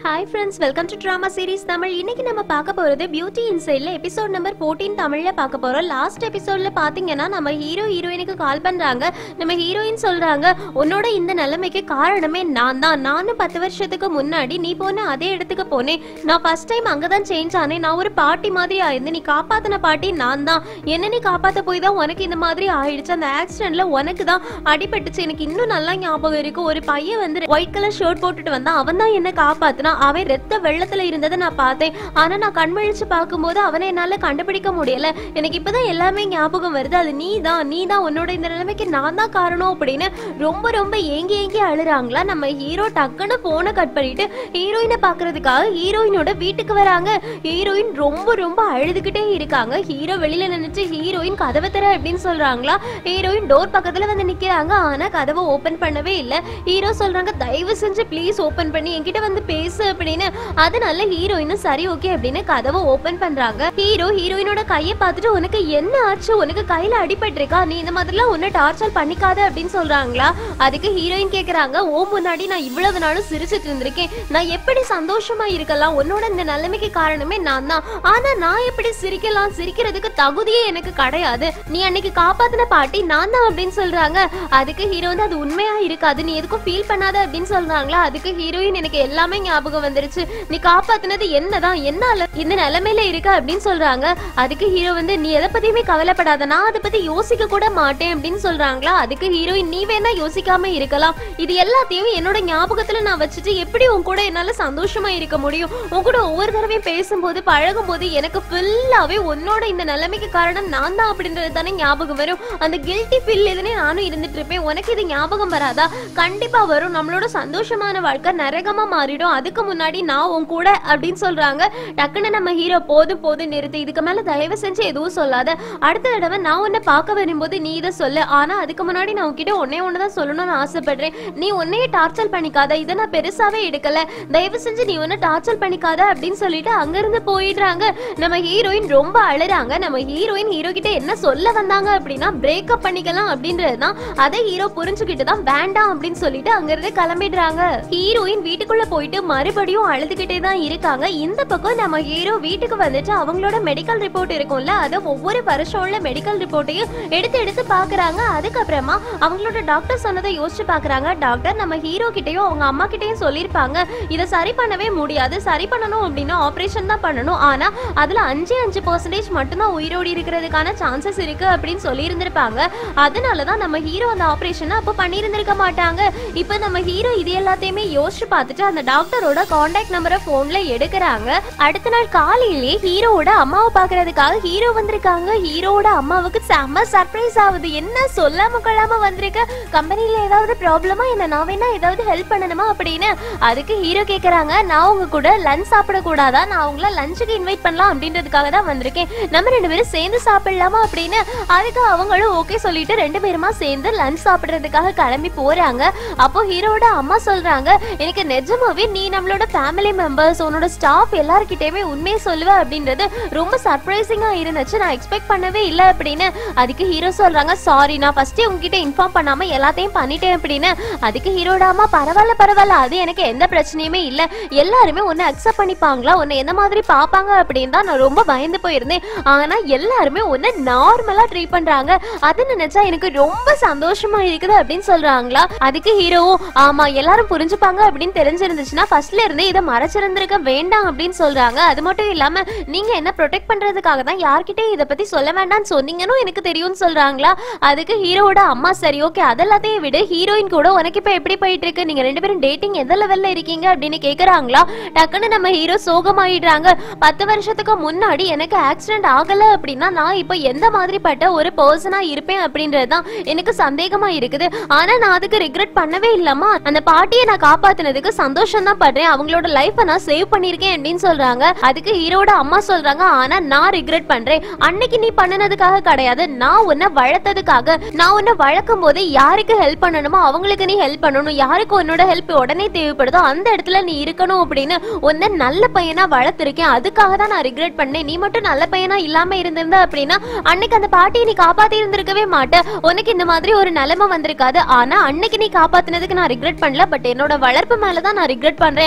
hi friends welcome to drama series Tamil இன்னைக்கு நம்ம பார்க்க போறது பியூட்டி இன்சைட்ல எபிசோட் நம்பர் 14 தமிழ்ல பார்க்க போறோம் லாஸ்ட் எபிசோட்ல பாத்தீங்கன்னா நம்ம ஹீரோ ஹீரோயினுக்கு கால் பண்றாங்க நம்ம ஹீரோயின் சொல்றாங்க உன்னோட இந்த நிலைமைக்கு காரணமே நான் தான் நானும் பத்து வருஷத்துக்கு முன்னாடி நீ போன அதே இடத்துக்கு போனேன் நான் ஃபர்ஸ்ட் டைம் அங்கதான் சேஞ்ச் ஆனேன் நான் ஒரு பாட்டி மாதிரி ஆயிருந்து நீ காப்பாத்தின பாட்டி நான் தான் என்ன நீ காப்பாத்த போய் தான் உனக்கு இந்த மாதிரி ஆயிடுச்சு அந்த ஆக்சிடென்ட்ல உனக்கு தான் அடிபட்டுச்சு எனக்கு இன்னும் நல்லா ஞாபகம் இருக்கு ஒரு பையன் வந்து ஒயிட் கலர் ஷர்ட் போட்டுட்டு வந்தான் அவன் தான் என்ன காப்பாத்தினான் அவன் ரத்த வெள்ளத்துல இருந்ததை நான் பார்த்தேன் ஆனா நான் கண் விழிச்சு பார்க்கும்போது அவனை என்னால கண்டுபிடிக்க முடியல எனக்கு இப்பதான் எல்லாமே ஞாபகம் வருது அது நீ தான் நீ தான் உன்னோட இந்த நிலைமைக்கு நான் தான் காரணம் அப்படின்னு ரொம்ப ரொம்ப ஏங்கி ஏங்கி அழுறாங்களா நம்ம ஹீரோ டக்குன்னு போனை கட் பண்ணிட்டு ஹீரோயினை பாக்குறதுக்காக ஹீரோயினோட வீட்டுக்கு வராங்க ஹீரோயின் ரொம்ப ரொம்ப அழுதுகிட்டே இருக்காங்க ஹீரோ வெளியில நினைச்சு ஹீரோயின் கதவை தர அப்படின்னு சொல்றாங்களா ஹீரோயின் டோர் பக்கத்துல வந்து நிக்கிறாங்க ஆனா கதவை ஓபன் பண்ணவே இல்ல ஹீரோ சொல்றாங்க தயவு செஞ்சு ப்ளீஸ் ஓபன் பண்ணி என்கிட்ட வந்து பேசு அப்படின்னு அதனால ஹீரோயினும் சரி ஓகே அப்படின்னு கதவை ஓபன் பண்றாங்க ஹீரோ ஹீரோயினோட கையை பார்த்துட்டு உனக்கு என்ன ஆச்சு உனக்கு கையில அடிபட்டிருக்கா நீ இந்த மாதிரிலாம் உன்னை டார்ச்சர் பண்ணிக்காத அப்படின்னு சொல்றாங்களா அதுக்கு ஹீரோயின் கேக்குறாங்க ஓ முன்னாடி நான் இவ்வளவு நாளும் சிரிச்சிட்டு இருந்திருக்கேன் நான் எப்படி சந்தோஷமா இருக்கலாம் உன்னோட இந்த நிலைமைக்கு காரணமே நான் தான் ஆனா நான் எப்படி சிரிக்கலாம் சிரிக்கிறதுக்கு தகுதியே எனக்கு கிடையாது நீ அன்னைக்கு காப்பாத்தின பாட்டி நான் தான் அப்படின்னு சொல்றாங்க அதுக்கு ஹீரோ வந்து அது உண்மையா இருக்காது நீ எதுக்கும் ஃபீல் பண்ணாத அப்படின்னு சொல்றாங்களா அதுக்கு ஹீரோயின் எனக்கு எல்லாமே ஞாபகம் வந்துருச்சு நீ காப்பாத்தினது என்னதான் என்னால இந்த நிலைமையில இருக்க அப்படின்னு சொல்றாங்க அதுக்கு ஹீரோ வந்து நீ எதை பத்தியுமே கவலைப்படாத நான் அதை பத்தி யோசிக்க கூட மாட்டேன் அப்படின்னு சொல்றாங்களா அதுக்கு ஹீரோயின் நீ வேணா யோசிக்காம இருக்கலாம் இது எல்லாத்தையும் என்னோட ஞாபகத்துல நான் வச்சுட்டு எப்படி உன் கூட என்னால சந்தோஷமா இருக்க முடியும் உன் கூட ஒவ்வொரு தடவையும் பேசும்போது பழகும் போது எனக்கு ஃபுல்லாவே உன்னோட இந்த நிலைமைக்கு காரணம் நான் தான் அப்படின்றது தானே ஞாபகம் வரும் அந்த கில்ட்டி ஃபீல் எதுனே நானும் இருந்துட்டு இருப்பேன் உனக்கு இது ஞாபகம் வராதா கண்டிப்பா வரும் நம்மளோட சந்தோஷமான வாழ்க்கை நரகமா மாறிடும் அதுக்கு முன்னாடி நான் உன் கூட அப்படின்னு சொல்றாங்க டக்குன்னு நம்ம ஹீரோ போதும் போதும் நிறுத்து இதுக்கு மேல தயவு செஞ்சு எதுவும் சொல்லாத அடுத்த தடவை நான் உன்னை பார்க்க வரும்போது நீ இதை சொல்லு ஆனா அதுக்கு முன்னாடி நான் உன்கிட்ட ஒன்னே ஒண்ணுதான் சொல்லணும்னு ஆசைப்படுறேன் நீ உன்னையே டார்ச்சர் பண்ணிக்காத இதை நான் பெருசாவே எடுக்கல தயவு செஞ்சு நீ ஒன்னும் டார்ச்சர் பண்ணிக்காத அப்படின்னு சொல்லிட்டு அங்கிருந்து போயிடுறாங்க நம்ம ஹீரோயின் ரொம்ப அழுறாங்க நம்ம ஹீரோயின் ஹீரோ கிட்ட என்ன சொல்ல வந்தாங்க அப்படின்னா பிரேக்கப் பண்ணிக்கலாம் அப்படின்றது தான் அதை ஹீரோ புரிஞ்சுக்கிட்டு தான் வேண்டாம் அப்படின்னு சொல்லிட்டு அங்கிருந்து கிளம்பிடுறாங்க ஹீரோயின் வீட்டுக்குள்ள போயிட்டு மறுபடியும் அழுதுகிட்டே தான் இருக்காங்க இந்த பக்கம் நம்ம ஹீரோ வீட்டுக்கு வந்துட்டு அவங்களோட மெடிக்கல் ரிப்போர்ட் இருக்கும்ல அதை ஒவ்வொரு வருஷம் உள்ள மெடிக்கல் ரிப்போர்ட்டையும் எடுத்து எடுத்து பாக்குறாங்க அதுக்கப்புறமா அவங்களோட டாக்டர் சொன்னதை யோசிச்சு பாக்குறாங்க டாக்டர் நம்ம ஹீரோ கிட்டயும் அவங்க அம்மா கிட்டயும் சொல்லியிருப்பாங்க இதை சரி பண்ணவே முடியாது சரி பண்ணணும் அப்படின்னா ஆபரேஷன் தான் பண்ணணும் ஆனா அதுல அஞ்சு அஞ்சு பர்சன்டேஜ் மட்டும்தான் உயிரோடு இருக்கிறதுக்கான சான்சஸ் இருக்கு அப்படின்னு சொல்லியிருந்திருப்பாங்க அதனாலதான் நம்ம ஹீரோ அந்த ஆபரேஷனை அப்போ பண்ணியிருந்திருக்க மாட்டாங்க இப்போ நம்ம ஹீரோ இது எல்லாத்தையுமே யோசிச்சு பார்த்துட்டு அந்த டாக்டரோட காண்டாக்ட் நம்பரை போன்ல எடுக்கிறாங்க அடுத்த நாள் காலையிலேயே ஹீரோவோட அம்மாவை பாக்குறதுக்காக ஹீரோ வந்திருக்காங்க ஹீரோவோட அம்மாவுக்கு செம்ம சர்ப்ரைஸ் ஆகுது என்ன சொல்லாம கொள்ளாம வந்திருக்க கம்பெனில ஏதாவது ப்ராப்ளமா என்ன நான் வேணா ஏதாவது ஹெல்ப் பண்ணணுமா அப்படின்னு அதுக்கு ஹீரோ கேக்குறாங்க நான் உங்க கூட லஞ்ச் சாப்பிட கூடாதா நான் உங்கள லஞ்சுக்கு இன்வைட் பண்ணலாம் அப்படின்றதுக்காக தான் வந்திருக்கேன் நம்ம ரெண்டு பேரும் சேர்ந்து சாப்பிடலாமா அப்படின்னு அதுக்கு அவங்களும் ஓகே சொல்லிட்டு ரெண்டு பேருமா சேர்ந்து லஞ்ச் சாப்பிடுறதுக்காக கிளம்பி போறாங்க அப்போ ஹீரோட அம்மா சொல்றாங்க எனக்கு நிஜமாவே நீ நம்மளோட ஃபேமிலி மெம்பர்ஸ் உன்னோட ஸ்டாஃப் எல்லார்கிட்டயுமே உண்மையை சொல்லுவ அப்படின்றது ரொம்ப சர்ப்ரைசிங்கா இருந்துச்சு நான் எக்ஸ்பெக்ட் பண்ணவே இல்லை அப்படின்னு அதுக்கு ஹீரோ சொல்றாங்க சாரி நான் ஃபர்ஸ்டே உங்ககிட்ட இன்ஃபார்ம் பண்ணாம எல்லாத்தையும் பண்ணிட்டேன் அப்படின்னு அதுக்கு ஹீரோட அம்மா பரவாயில்ல பரவாயில்ல அது எனக்கு எந்த பிரச்சனையுமே இல்ல எல்லாருமே உன்னை அக்செப்ட் பண்ணிப்பாங்களா உன்னை எந்த மாதிரி பாப்பாங்க அப்படின்னு தான் நான் ரொம்ப பயந்து போயிருந்தேன் ஆனா எல்லாருமே உன்னை நார்மலா ட்ரீட் பண்றாங்க அது நினைச்சா எனக்கு ரொம்ப சந்தோஷமா இருக்குது அப்படின்னு சொல்றாங்களா அதுக்கு ஹீரோவும் ஆமா எல்லாரும் புரிஞ்சுப்பாங்க அப்படின்னு தெரிஞ்சிருந்துச்சுன்னா ஃபர்ஸ்ட்ல இருந்தே இதை மறைச்சிருந்திருக்க வேண்டாம் அப்படின்னு சொல்றாங்க அது மட்டும் இல்லாம நீங்க என்ன ப்ரொடெக்ட் பண்றதுக்காக தான் யார்கிட்டயும் இதை பத்தி சொல்ல வேண்டாம்னு சொன்னீங்கன்னு எனக்கு தெரியும்னு சொல்றாங்களா அதுக்கு ஹீரோவோட அம்மா சரி ஓகே அதெல்லாத்தையும் விடு ஹீரோயின் கூட உனக்கு இப்ப எப்படி போயிட்டு இருக்கு நீங்க ரெண்டு பேரும் டேட்டிங் எந்த லெவல்ல இருக்கீங்க அப்படின்னு கேக்குறாங்களா டக்குன்னு நம்ம ஹீரோ சோகமாயிடுறாங்க பத்து வருஷத்துக்கு முன்னாடி எனக்கு ஆக்சிடென்ட் ஆகல அப்படின்னா நான் இப்போ எந்த மாதிரிப்பட்ட ஒரு பர்சனா இருப்பேன் அப்படின்றதுதான் எனக்கு சந்தேகமா இருக்குது ஆனா நான் அதுக்கு ரிக்ரெட் பண்ணவே இல்லம்மா அந்த பாட்டியை நான் காப்பாத்துனதுக்கு சந்தோஷம் தான் படுறேன் அவங்களோட லைஃபை நான் சேவ் பண்ணிருக்கேன் அப்படின்னு சொல்றாங்க அதுக்கு ஹீரோட அம்மா சொல்றாங்க ஆனா நான் ரிக்ரெட் பண்றேன் அன்னைக்கு நீ பண்ணனதுக்காக கிடையாது நான் உன்னை வளர்த்ததுக்காக நான் உன்னை வளர்க்கும் போது யாருக்கு ஹெல்ப் பண்ணணுமோ அவங்களுக்கு நீ ஹெல்ப் பண்ணணும் யாருக்கு உன்னோட ஹெல்ப் உடனே தேவைப்படுதோ அந்த இடத்துல நீ இருக்கணும் அப்படின்னு உன்னை நல்ல பையனா வளர்த்திருக்கேன் அதுக்காக தான் நான் ரிக்ரெட் பண்ணேன் நீ மட்டும் நல்ல பையனா இல்லாம இருந்திருந்த அப்படின்னா அன்னைக்கு அந்த பாட்டியை நீ காப்பாத்தி இருந்திருக்கவே மாட்ட உனக்கு இந்த மாதிரி ஒரு நிலைமை வந்திருக்காது ஆனா அன்னைக்கு நீ காப்பாத்தினதுக்கு நான் ரிக்ரெட் பண்ணல பட் என்னோட வளர்ப்பு மேலதான் நான் ரிக்ரெட் பண்றேன்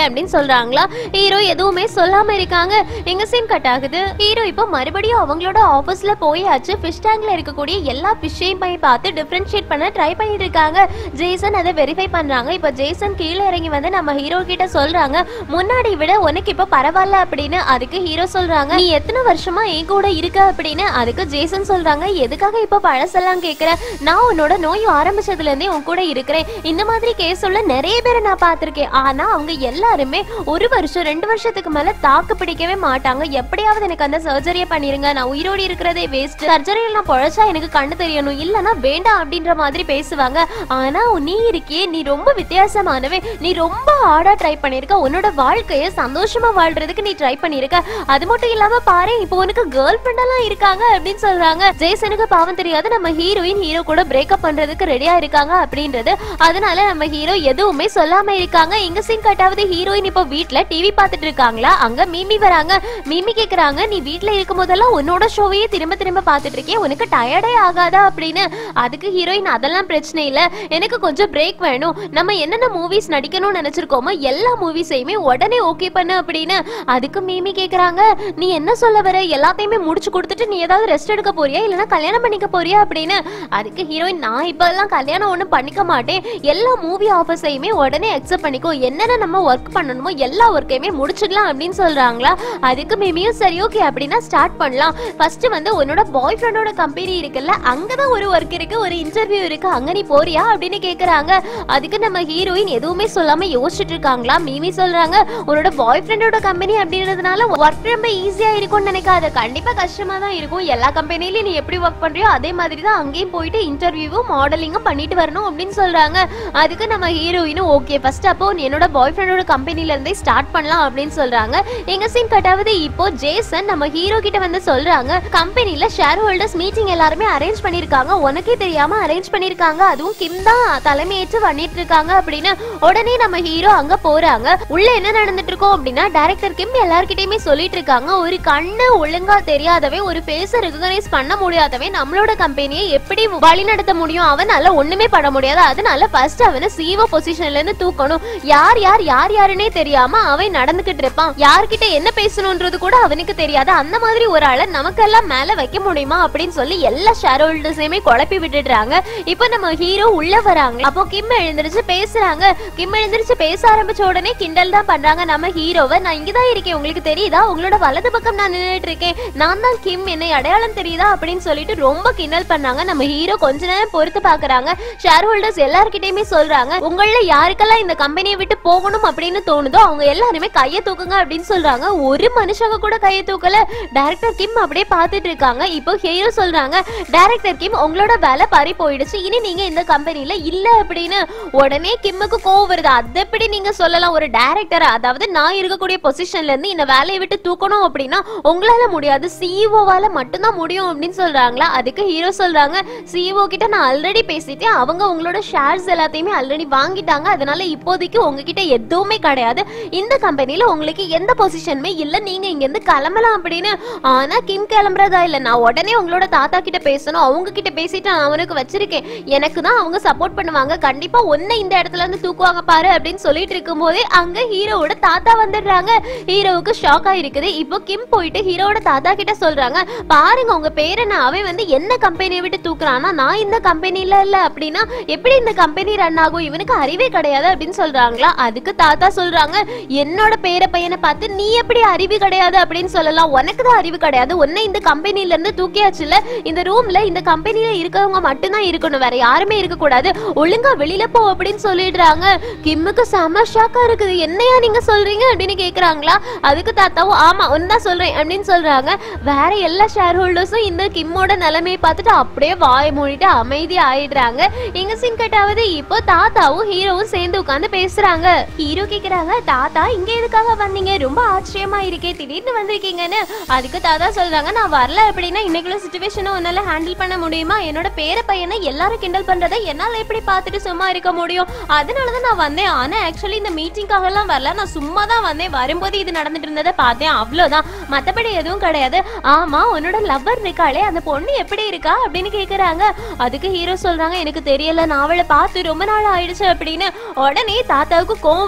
அப்படின்னு சொல்றாங்களா ஹீரோ எதுவுமே சொல்லாம இருக்காங்க எங்க சீன் கட் ஆகுது ஹீரோ இப்போ மறுபடியும் அவங்களோட ஆபீஸ்ல போயாச்சு ஃபிஷ் டேங்க்ல இருக்கக்கூடிய எல்லா ஃபிஷ்ஷையும் போய் பார்த்து டிஃபரன்ஷியேட் பண்ண ட்ரை பண்ணிட்டு இருக்காங்க ஜேசன் அதை வெரிஃபை பண்றாங்க இப்போ ஜேசன் கீழே இறங்கி வந்து நம்ம ஹீரோ கிட்ட சொல்றாங்க முன்னாடி விட உனக்கு இப்போ பரவாயில்ல அப்படின்னு அதுக்கு ஹீரோ சொல்றாங்க நீ எத்தனை வருஷமா என் கூட இருக்க அப்படின்னு அதுக்கு ஜேசன் சொல்றாங்க எதுக்காக இப்போ பழசெல்லாம் கேக்குற நான் உன்னோட நோய் ஆரம்பிச்சதுல இருந்தே உன் கூட இருக்கிறேன் இந்த மாதிரி கேஸ் உள்ள நிறைய பேரை நான் பார்த்திருக்கேன் ஆனா அவங்க எல்லாருமே ஒரு வருஷம் ரெண்டு வருஷத்துக்கு மேல தாக்கு பிடிக்கவே மாட்டாங்க எப்படியாவது எனக்கு அந்த சர்ஜரியை பண்ணிருங்க நான் உயிரோடு இருக்கிறதே வேஸ்ட் சர்ஜரியில் நான் பொழைச்சா எனக்கு கண்ணு தெரியணும் இல்லனா வேண்டாம் அப்படின்ற மாதிரி பேசுவாங்க ஆனா நீ இருக்கியே நீ ரொம்ப வித்தியாசமானவே நீ ரொம்ப ஹார்டா ட்ரை பண்ணிருக்க உன்னோட வாழ்க்கைய சந்தோஷமா வாழ்றதுக்கு நீ ட்ரை பண்ணிருக்க அது மட்டும் இல்லாம பாரு இப்போ உனக்கு கேர்ள் ஃப்ரெண்ட் எல்லாம் இருக்காங்க அப்படின்னு சொல்றாங்க ஜெய்சனுக்கு பாவம் தெரியாது நம்ம ஹீரோயின் ஹீரோ கூட பிரேக்கப் பண்றதுக்கு ரெடியா இருக்காங்க அப்படின்றது அதனால நம்ம ஹீரோ எதுவுமே சொல்லாம இருக்காங்க இங்க சீன் கட்டாவது ஹீரோயின் இப்போ வீட்ல டிவி பார்த்துட்டு இருக்காங்களா அங்க மீமி வராங்க மீமி கேக்குறாங்க நீ வீட்ல இருக்கும் போதெல்லாம் உன்னோட ஷோவையே திரும்ப திரும்ப பார்த்துட்டு இருக்கே உனக்கு டயர்டே ஆகாதா அப்படின்னு அதுக்கு ஹீரோயின் அதெல்லாம் பிரச்சனை இல்ல எனக்கு கொஞ்சம் பிரேக் வேணும் நம்ம என்னென்ன மூவிஸ் நடிக்கணும்னு நினைச்சிருக்கோமோ எல்லா மூவிஸையுமே உடனே ஓகே பண்ணு அப்படின்னு அதுக்கு மீமி கேக்குறாங்க நீ என்ன சொல்ல வர எல்லாத்தையுமே முடிச்சு கொடுத்துட்டு நீ ஏதாவது ரெஸ்ட் எடுக்க போறியா இல்லைன்னா கல்யாணம் பண்ணிக்க போறியா அப்படின்னு அதுக்கு ஹீரோயின் நான் இப்பெல்லாம் கல்யாணம் ஒன்றும் பண்ணிக்க மாட்டேன் எல்லா மூவி ஆஃபர்ஸையுமே உடனே அக்செப்ட் பண்ணிக்கோ என்னென்ன நம்ம ஒர்க் பண்ணணுமோ எல்லா ஒர்க்கையுமே முடிச்சிடலாம் அப்படின்னு சொல்றாங்களா அதுக்கு மிமியும் சரி ஓகே அப்படின்னா ஸ்டார்ட் பண்ணலாம் ஃபர்ஸ்ட் வந்து உன்னோட பாய் ஃப்ரெண்டோட கம்பெனி இருக்குல்ல அங்கதான் ஒரு ஒர்க் இருக்கு ஒரு இன்டர்வியூ இருக்கு அங்க நீ போறியா அப்படின்னு கேக்குறாங்க அதுக்கு நம்ம ஹீரோயின் எதுவுமே சொல்லாம யோசிச்சுட்டு இருக்காங்களா மிமி சொல்றாங்க உன்னோட பாய் ஃப்ரெண்டோட கம்பெனி அப்படின்றதுனால ஒர்க் ரொம்ப ஈஸியா இருக்கும்னு நினைக்காத கண்டிப்பா கஷ்டமா தான் இருக்கும் எல்லா கம்பெனிலயும் நீ எப்படி ஒர்க் பண்றியோ அதே மாதிரி தான் அங்கேயும் போயிட்டு இன்டர்வியூவும் மாடலிங்கும் பண்ணிட்டு வரணும் அப்படின்னு சொல்றாங்க அதுக்கு நம்ம ஹீரோயினும் ஓகே ஃபர்ஸ்ட் அப்போ நீ என்னோட பாய் ஃப்ரெண்டோட கம்பெனில இருந்தே ஸ்டார்ட் பண்ணலாம் அப்படின்னு சொல்றாங்க எங்க சீன் கட்டாவது இப்போ ஜேசன் நம்ம ஹீரோ கிட்ட வந்து சொல்றாங்க கம்பெனில ஷேர் ஹோல்டர்ஸ் மீட்டிங் எல்லாருமே அரேஞ்ச் பண்ணிருக்காங்க உனக்கே தெரியாம அரேஞ்ச் பண்ணிருக்காங்க அதுவும் கிம் தான் தலைமையேற்று பண்ணிட்டு இருக்காங்க அப்படின்னு உடனே நம்ம ஹீரோ அங்க போறாங்க உள்ள என்ன நடந்துட்டு இருக்கோம் அப்படின்னா டைரக்டர் கிம் எல்லார்கிட்டயுமே சொல்லிட்டு இருக்காங்க ஒரு கண்ணு ஒழுங்கா தெரியாதவே ஒரு ஃபேஸ ரெகனைஸ் பண்ண முடியாதவே நம்மளோட கம்பெனியை எப்படி வழி நடத்த முடியும் அவனால ஒண்ணுமே பண்ண முடியாது அதனால ஃபர்ஸ்ட் அவனை சிஓ பொசிஷன்ல இருந்து தூக்கணும் யார் யார் யார் யாருன்னே தெரியாம அவன் நடந்துகிட்டு இருப்பான் யார்கிட்ட என்ன பேசணும்ன்றது கூட அவனுக்கு தெரியாது அந்த மாதிரி ஒரு ஆளை நமக்கெல்லாம் மேல வைக்க முடியுமா அப்படின்னு சொல்லி எல்லா ஷேர் ஹோல்டர்ஸையுமே குழப்பி விட்டுடுறாங்க இப்போ நம்ம ஹீரோ உள்ள வராங்க அப்போ கிம் எழுந்திருச்சு பேசுறாங்க கிம் எழுந்திருச்சு பேச ஆரம்பிச்ச உடனே கிண்டல் தான் பண்றாங்க நம்ம ஹீரோவை நான் இங்கதான் இருக்கேன் உங்களுக்கு தெரியுதா உங்களோட வலது பக்கம் நான் நின்னுட்டு இருக்கேன் நான் தான் கிம் என்னை அடையாளம் தெரியுதா அப்படின்னு சொல்லிட்டு ரொம்ப கிண்டல் பண்ணாங்க நம்ம ஹீரோ கொஞ்ச நேரம் பொறுத்து பாக்குறாங்க ஷேர் ஹோல்டர்ஸ் எல்லார்கிட்டயுமே சொல்றாங்க உங்கள யாருக்கெல்லாம் இந்த கம்பெனியை விட்டு போகணும் அப்படின்னு தோணுதோ அவங்க எல்லாருமே கையை தூக்குங்க அப்படின்னு சொல்றாங்க ஒரு மனுஷங்க கூட கையை தூக்கல டைரக்டர் கிம் அப்படியே பார்த்துட்டு இருக்காங்க இப்போ ஹீரோ சொல்றாங்க டைரக்டர் கிம் உங்களோட வேலை பறி போயிடுச்சு இனி நீங்க இந்த கம்பெனில இல்ல அப்படின்னு உடனே கிம்முக்கு கோவம் வருது அது எப்படி நீங்க சொல்லலாம் ஒரு டைரக்டர் அதாவது நான் இருக்கக்கூடிய பொசிஷன்ல இருந்து இந்த வேலையை விட்டு தூக்கணும் அப்படின்னா உங்களால முடியாது சிஇஓவால மட்டும்தான் முடியும் அப்படின்னு சொல்றாங்களா அதுக்கு ஹீரோ சொல்றாங்க சிஇஓ கிட்ட நான் ஆல்ரெடி பேசிட்டேன் அவங்க உங்களோட ஷேர்ஸ் எல்லாத்தையுமே ஆல்ரெடி வாங்கிட்டாங்க அதனால இப்போதைக்கு உங்ககிட்ட எதுவுமே கிடையாது இந்த கம்பெனில உங்களுக்கு எந்த பொசிஷனுமே இல்ல நீங்க இங்க இருந்து கிளம்பலாம் அப்படின்னு ஆனா கிம் கிளம்புறதா இல்ல நான் உடனே உங்களோட தாத்தா கிட்ட பேசணும் அவங்க கிட்ட பேசிட்டு நான் அவனுக்கு வச்சிருக்கேன் எனக்கு தான் அவங்க சப்போர்ட் பண்ணுவாங்க கண்டிப்பா ஒன்ன இந்த இடத்துல இருந்து தூக்குவாங்க பாரு அப்படின்னு சொல்லிட்டு இருக்கும்போதே அங்க ஹீரோவோட தாத்தா வந்துடுறாங்க ஹீரோவுக்கு ஷாக் ஆயிருக்குது இப்போ கிம் போயிட்டு ஹீரோவோட தாத்தா கிட்ட சொல்றாங்க பாருங்க உங்க பேரனை அவன் வந்து என்ன கம்பெனியை விட்டு தூக்குறானா நான் இந்த கம்பெனில இல்ல அப்படின்னா எப்படி இந்த கம்பெனி ரன் ஆகும் இவனுக்கு அறிவே கிடையாது அப்படின்னு சொல்றாங்களா அதுக்கு தாத்தா சொல்றாங்க என்னோட பேர பையனை பார்த்து நீ எப்படி அறிவு கிடையாது அப்படின்னு சொல்லலாம் உனக்கு தான் அறிவு கிடையாது உன்னை இந்த கம்பெனில இருந்து தூக்கியாச்சுல இந்த ரூம்ல இந்த கம்பெனில இருக்கவங்க மட்டும்தான் இருக்கணும் வேற யாருமே இருக்க கூடாது ஒழுங்கா வெளியில போ அப்படின்னு சொல்லிடுறாங்க கிம்முக்கு செம ஷாக்கா இருக்குது என்னையா நீங்க சொல்றீங்க அப்படின்னு கேக்குறாங்களா அதுக்கு தாத்தாவும் ஆமா ஒன்னுதான் சொல்றேன் அப்படின்னு சொல்றாங்க வேற எல்லா ஷேர் ஹோல்டர்ஸும் இந்த கிம்மோட நிலைமையை பார்த்துட்டு அப்படியே வாய் மூடிட்டு அமைதி ஆயிடுறாங்க எங்க சீன் கட்டாவது இப்போ தாத்தாவும் ஹீரோவும் சேர்ந்து உட்கார்ந்து பேசுறாங்க ஹீரோ கேக்குறாங்க தாத்தா இங்க எதுக்காக வந்தீங்க ரொம்ப ஆச்சரியமா இருக்கே திடீர்னு வந்திருக்கீங்கன்னு அதுக்கு தாத்தா சொல்றாங்க நான் வரல அப்படின்னா இன்னைக்குள்ள சுச்சுவேஷனை உன்னால ஹேண்டில் பண்ண முடியுமா என்னோட பேர பையனை எல்லாரும் கிண்டல் பண்றதை என்னால எப்படி பார்த்துட்டு சும்மா இருக்க முடியும் அதனாலதான் நான் வந்தேன் ஆனா ஆக்சுவலி இந்த மீட்டிங்காக எல்லாம் வரல நான் சும்மா தான் வந்தேன் வரும்போது இது நடந்துட்டு இருந்ததை பார்த்தேன் அவ்வளவுதான் மத்தபடி எதுவும் கிடையாது ஆமா உன்னோட லவ்வர் இருக்காளே அந்த பொண்ணு எப்படி இருக்கா அப்படின்னு கேக்குறாங்க அதுக்கு ஹீரோ சொல்றாங்க எனக்கு தெரியல நான் அவளை பார்த்து ரொம்ப நாள் ஆயிடுச்சு அப்படின்னு உடனே தாத்தாவுக்கு கோவம் வருது நீ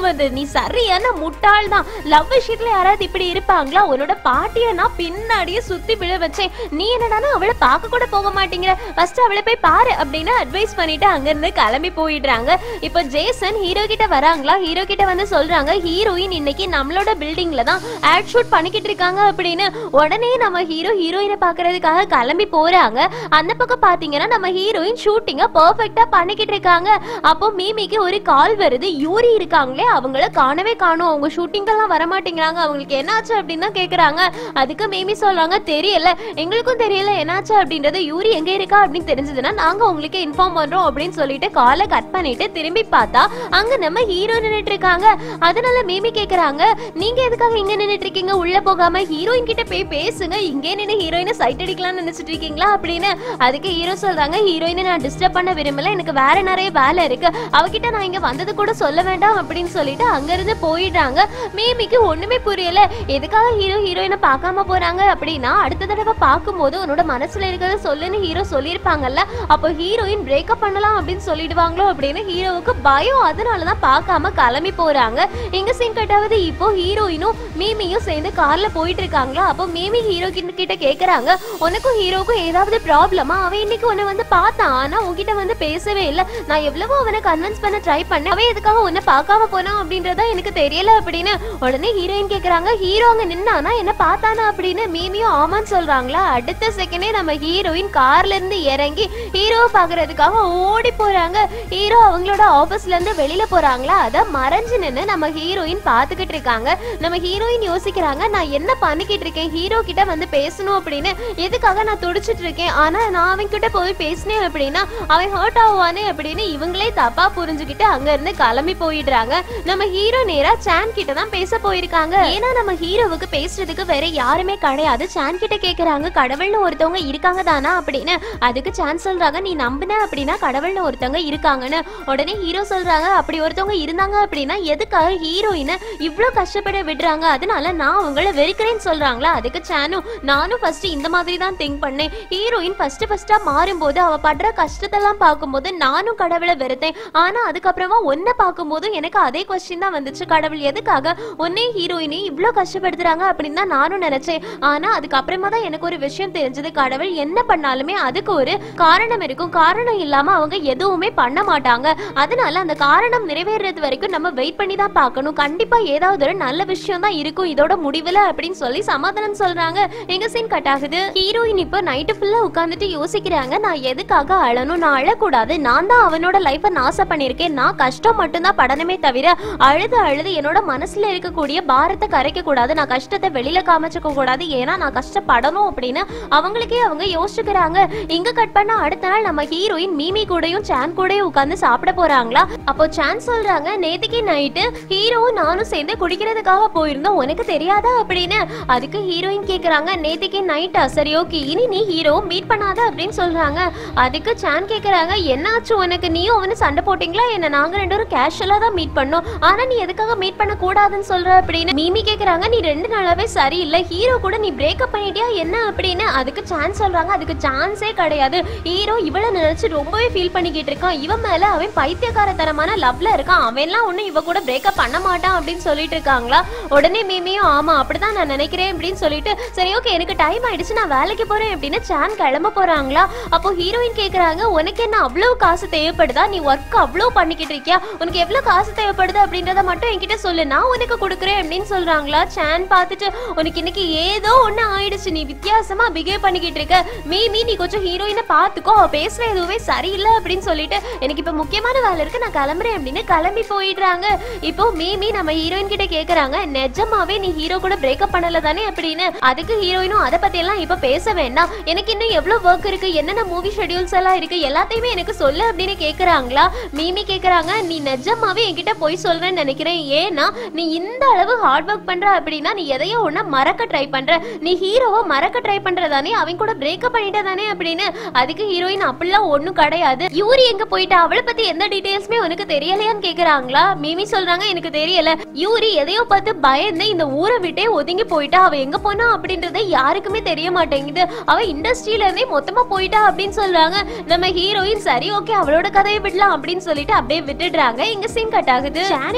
சரியான முட்டாள் தான் லவ் விஷயத்துல யாராவது இப்படி இருப்பாங்களா உன்னோட பாட்டிய நான் பின்னாடியே சுத்தி விழ வச்சேன் நீ என்னடானா அவளை பார்க்க கூட போக மாட்டேங்கிற ஃபர்ஸ்ட் அவளை போய் பாரு அப்படின்னு அட்வைஸ் பண்ணிட்டு அங்க இருந்து கிளம்பி போயிடுறாங்க இப்போ ஜேசன் ஹீரோ கிட்ட வராங்களா ஹீரோ கிட்ட வந்து சொல்றாங்க ஹீரோயின் இன்னைக்கு நம்மளோட பில்டிங்ல தான் ஆட் ஷூட் பண்ணிக்கிட்டு இருக்காங்க அப்படின்னு உடனே நம்ம ஹீரோ ஹீரோயினை பாக்குறதுக்காக கிளம்பி போறாங்க அந்த பக்கம் பாத்தீங்கன்னா நம்ம ஹீரோயின் ஷூட்டிங்க பெர்ஃபெக்ட்டா பண்ணிக்கிட்டு இருக்காங்க அப்போ மீமிக்கு ஒரு கால் வருது யூரி இருக்காங்களே அவங்கள காணவே காணோம் அவங்க ஷூட்டிங்கெல்லாம் வர மாட்டேங்கிறாங்க அவங்களுக்கு என்னாச்சு அப்படின்னு தான் கேக்குறாங்க அதுக்கு மீமி சொல்றாங்க தெரியல எங்களுக்கும் தெரியல என்னாச்சு அப்படின்றது யூரி எங்க இருக்கா அப்படின்னு தெரிஞ்சதுன்னா நாங்க உங்களுக்கு இன்ஃபார்ம் பண்றோம் அப்படின்னு சொல்லிட்டு காலை கட் பண்ணிட்டு திரும்பி பார்த்தா அங்க நம்ம ஹீரோ நின்னுட்டு இருக்காங்க அதனால மீமி கேக்குறாங்க நீங்க எதுக்காக இங்க நின்னுட்டு இருக்கீங்க உள்ள போகாம ஹீரோயின் கிட்ட போய் பேசுங்க இங்கே நின்னு ஹீரோயினை சைட் அடிக்கலாம்னு நினைச்சிட்டு இருக்கீங்களா அப்படின்னு அதுக்கு ஹீரோ சொல்றாங்க ஹீரோயினை நான் டிஸ்டர்ப் பண்ண விரும்பல எனக்கு வேற நிறைய வேலை இருக்கு அவகிட்ட நான் இங்க வந்தது கூட சொல்ல வேண்டாம் அப்படின்னு சொல்லிட்டு அங்க இருந்து போயிடுறாங்க மீமிக்கு ஒண்ணுமே புரியல எதுக்காக ஹீரோ ஹீரோயினை பார்க்காம போறாங்க அப்படின்னா அடுத்த தடவை பார்க்கும்போது உன்னோட மனசுல இருக்கிறத சொல்லுன்னு ஹீரோ சொல்லியிருப்பாங்கல்ல அப்போ ஹீரோயின் பிரேக்கப் பண்ணலாம் அப்படின்னு சொல்லிடுவாங்களோ அப்படின்னு ஹீரோவுக்கு பயம் அதனாலதான் பார்க்காம கிளம்பி போறாங்க எங்க சீன் கட்டாவது இப்போ ஹீரோயினும் மீமியும் சேர்ந்து கார்ல போயிட்டு இருக்காங்களா அப்போ மீமி ஹீரோ கிட்ட கேக்குறாங்க உனக்கும் ஹீரோக்கும் ஏதாவது ப்ராப்ளமா அவன் இன்னைக்கு உன்னை வந்து பார்த்தான் ஆனா உன்கிட்ட வந்து பேசவே இல்ல நான் எவ்வளவோ அவனை கன்வின்ஸ் பண்ண ட்ரை பண்ணேன் அவன் எதுக்காக உன்னை பார்க்காம போனான் அப்படின்றதா எனக்கு தெரியல அப்படின்னு உடனே ஹீரோயின் கேக்குறாங்க ஹீரோ அங்க நின்னானா என்ன பார்த்தானா அப்படின்னு மீமியும் ஆமான்னு சொல்றாங்களா அடுத்த செகண்டே நம்ம ஹீரோயின் கார்ல இருந்து இறங்கி ஹீரோவை பாக்குறதுக்காக ஓடி போறாங்க ஹீரோ அவங்களோட ஆபீஸ்ல இருந்து வெளியில போறாங்களா அத மறைஞ்சு நின்னு நம்ம ஹீரோயின் பாத்துக்கிட்டு இருக்காங்க நம்ம ஹீரோயின் யோசிக்கிறாங்க நான் என்ன பண்ணிக்கிட்டு இருக்கேன் ஹீரோ கிட்ட வந்து பேசணும் அப்படின்னு எதுக்காக நான் துடிச்சிட்டு இருக்கேன் ஆனா நான் அவன் கிட்ட போய் பேசினேன் அப்படின்னா அவன் ஹர்ட் ஆவானே அப்படின்னு இவங்களே தப்பா புரிஞ்சுக்கிட்டு அங்க இருந்து கிளம்பி போயிடுறாங்க நம்ம ஹீரோ நேரா சான் கிட்ட தான் பேச போயிருக்காங்க ஏன்னா நம்ம ஹீரோவுக்கு பேசுறதுக்கு வேற யாருமே கிடையாது சான் கிட்ட கேக்குறாங்க கடவுள்னு ஒருத்தவங்க இருக்காங்க தானா அப்படின்னு அதுக்கு சான் சொல்றாங்க நீ நம்பின அப்படின்னா கடவுள்னு ஒருத்தவங்க இருக்காங்கன்னு உடனே ஹீரோ சொல்றாங்க அப்படி ஒருத்தவங்க இருந்தாங்க அப்படின்னா எதுக்காக ஹீரோயினை இவ்ளோ கஷ்டப்பட விடுறாங்க அதனால நான் உங்களை வெறுக்கிறேன்னு சொல்றாங்களா அதுக்கு சானும் நானும் ஃபர்ஸ்ட் இந்த மாதிரி தான் திங்க் பண்ணேன் ஹீரோயின் ஃபர்ஸ்ட் ஃபர்ஸ்டா மாறும்போது அவ படுற கஷ்டத்தெல்லாம் பார்க்கும்போது நானும் கடவுளை வெறுத்தேன் ஆனா அதுக்கப்புறமா ஒன்ன பார்க்கும்போது எனக்கு அதே கொஸ்டின் தான் வந்துச்சு கடவுள் எதுக்காக ஒன்னே ஹீரோயினை இவ்ளோ கஷ்டப்படுத்துறாங்க அப்படின்னு தான் நானும் நினைச்சேன் ஆனா அதுக்கப்புறமா தான் எனக்கு ஒரு விஷயம் தெரிஞ்சது கடவுள் என்ன பண்ணாலுமே அதுக்கு ஒரு காரணம் இருக்கும் காரணம் இல்லாம அவங்க எதுவுமே பண்ண மாட்டாங்க அதனால அந்த காரணம் நிறைவேறது வரைக்கும் நம்ம வெயிட் பண்ணி தான் பார்க்கணும் கண்டிப்பா ஏதாவது ஒரு நல்ல விஷயம் தான் இருக்கும் இதோட முடிவுல அப்படின்னு சொல்லி சமாதானம் சொல்றாங்க எங்க சீன் கட் ஆகுது ஹீரோயின் இப்போ நைட்டு ஃபுல்லா உட்காந்துட்டு யோசிக்கிறாங்க நான் எதுக்காக அழணும் நான் அழக்கூடாது நான் தான் அவனோட லைஃபை நாசம் பண்ணியிருக்கேன் நான் கஷ்டம் மட்டும்தான் படணுமே தவிர அழுது அழுது என்னோட மனசுல இருக்கக்கூடிய பாரத்தை கரைக்க கூடாது நான் கஷ்டத்தை வெளியில காமிச்சுக்க கூடாது ஏன்னா நான் கஷ்டப்படணும் அப்படின்னு அவங்களுக்கே அவங்க யோசிக்கிறாங்க இங்க கட் பண்ண அடுத்த நாள் நம்ம ஹீரோயின் மீமி கூடயும் சான் கூடயும் உட்கார்ந்து சாப்பிட போறாங்களா அப்போ சான் சொல்றாங்க நேத்துக்கு நைட்டு ஹீரோவும் நானும் சேர்ந்து குடிக்கிறதுக்காக போயிருந்தோம் உனக்கு தெரியாதா அப்படின்னு அதுக்கு ஹீரோயின் கேக்குறாங்க நேத்துக்கு நைட்டா சரி ஓகே இனி நீ ஹீரோவும் மீட் பண்ணாத அப்படின்னு சொல்றாங்க அதுக்கு சான் கேக்குறாங்க என்னாச்சு உனக்கு நீயும் அவனு சண்டை போட்டீங்களா என்ன நாங்க ரெண்டு பேரும் கேஷுவலா தான் மீட் பண்ணோம் ஆனா நீ எதுக்காக மீட் பண்ண கூடாதுன்னு சொல்ற அப்படின்னு மீமி கேக்குறாங்க நீ ரெண்டு நாளாவே சரியில்லை ஹீரோ கூட நீ பிரேக்கப் பண்ணிட்டியா என்ன அப்படின்னு அதுக்கு சான்ஸ் சொல்றாங்க அதுக்கு சான்ஸே கிடையாது ஹீரோ இவளை நினைச்சு ரொம்பவே ஃபீல் பண்ணிக்கிட்டு இருக்கான் இவன் மேல அவன் பைத்தியக்காரத்தனமான லவ்ல இருக்கான் அவன்லாம் ஒன்னும் இவ கூட பிரேக்கப் பண்ண மாட்டான் அப்படின்னு சொல்லிட்டு இருக்காங்களா உடனே மீமியும் ஆமா அப்படிதான் நான் நினைக்கிறேன் அப்படின்னு சொல்லிட்டு சரி ஓகே எனக்கு டைம் ஆயிடுச்சு நான் வேலைக்கு போறேன் அப்படின்னு சான் கிளம்ப போறாங்களா அப்போ ஹீரோயின் கேக்குறாங்க உனக்கு என்ன அவ்வளவு காசு தேவைப்படுதா நீ ஒர்க் அவ்வளவு பண்ணிக்கிட்டு இருக்கியா உனக்கு எவ்வளவு காசு தேவைப்படுது அப்படின்றத மட்டும் என்கிட்ட சொல்லு நான் உனக்கு கொடுக்குறேன் அப்படின்னு சொல்றாங்களா சான் பார்த்துட்டு உனக்கு இன்னைக்கு ஏதோ ஒண்ணு ஆயிடுச்சு நீ வித்தியாசமா பிஹேவ் பண்ணிக்கிட்டு இருக்க மீமி நீ கொஞ்சம் ஹீரோயினை பாத்துக்கோ அவ பேசுற எதுவுமே சரியில்லை அப்படின்னு சொல்லிட்டு எனக்கு இப்ப முக்கியமான வேலை இருக்கு நான் கிளம்புறேன் அப்படின்னு கிளம்பி போயிடுறாங்க இப்போ மீமி நம்ம ஹீரோயின் கிட்ட கேக்குறாங்க நிஜமாவே நீ ஹீரோ கூட பிரேக்கப் பண்ணல தானே அப்படின்னு அதுக்கு ஹீரோயினும் அதை பத்தி எல்லாம் இப்ப பேச வேண்டாம் எனக்கு இன்னும் எவ்வளவு ஒர்க் இருக்கு என்னென்ன மூவி ஷெட்யூல்ஸ் எல்லாம் இருக்கு எல்லாத்தையுமே எனக்கு சொல்லு அப்படின்னு கேக்குறாங்களா மீமி கேக்குறாங்க நீ நிஜமாவே என்கிட்ட போய் சொல்றேன்னு நினைக்கிறேன் ஏன்னா நீ இந்த அளவு ஹார்ட் ஒர்க் பண்ற அப்படின்னா நீ எதையோ ஒண்ணு மறக்க ட்ரை பண்ற நீ ஹீரோவை மறக்க ட்ரை பண்றதானே அவன் கூட பிரேக்கப் பண்ணிட்ட தானே அப்படின்னு அதுக்கு ஹீரோயின் அப்படிலாம் ஒண்ணும் கிடையாது யூரி எங்க போயிட்டா அவளை பத்தி எந்த டீடைல்ஸுமே உனக்கு தெரியலையான்னு கேக்குறாங்களா மீமி சொல்றாங்க எனக்கு தெரியல யூரி எதையோ பார்த்து பயந்து இந்த ஊரை விட்டே ஒதுங்கி போயிட்டா அவ எங்க போனா அப்படின்றத யாருக்குமே தெரிய மாட்டேங்குது அவ இண்டஸ்ட்ரியில இருந்தே மொத்தமா போயிட்டா அப்படின்னு சொல்றாங்க நம்ம ஹீரோயின் சரி ஓகே அவளோட கதையை விடலாம் அப்படின்னு சொல்லிட்டு அப்படியே விட்டுடுறாங்க இங்க சீன் கட் ஆகுது ஷான்